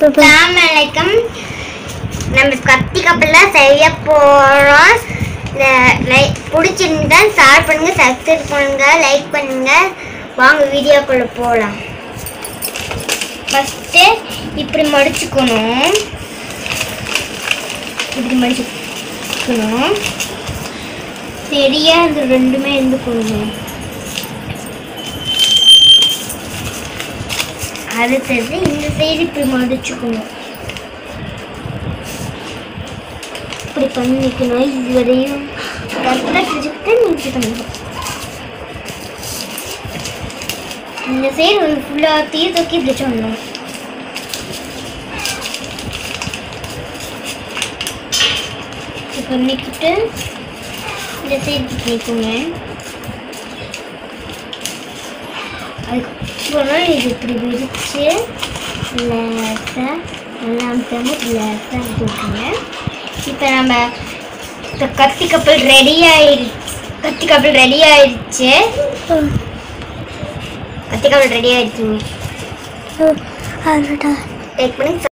அஸ்ஸலாமு அலைக்கும் நம்ம கத்தி கப்பலில் செய்ய போகிறோம் லைக் பிடிச்சிருந்தா ஷேர் பண்ணுங்க சப்ஸ்கிரைப் பண்ணுங்க லைக் பண்ணுங்க வாங்க வீடியோக்குள்ள போகலாம் ஃபஸ்ட்டு இப்படி மடிச்சுக்கணும் இப்படி மடிச்சுக்கணும் சரியா இந்த ரெண்டுமே இருந்துக்கணும் அடுத்தது இந்த சைடு இப்படி மடிச்சுக்கணும் இப்படி பண்ணிக்கணும் இதுவரையும் கரெக்டாக பிடிச்சிக்கிட்டு நீச்சு பண்ணணும் இந்த சைடு ஒரு ஃபுல்லாக தீ தூக்கி இப்படி சொல்லணும் இப்படி பண்ணிக்கிட்டு இந்த சைடு பண்ணிக்கோங்க அதுக்கப்புறம் இது இப்படி விரிச்சு லேசாக நல்லா அமுத்தாம லேசாக போட்டுருங்க இப்போ நம்ம இப்போ கத்தி கப்பல் ரெடி ஆயிடுச்சு கத்தி கப்பல் ரெடி ஆயிடுச்சு கத்தி கப்பல் ரெடி ஆயிடுச்சுங்க லைக் பண்ணி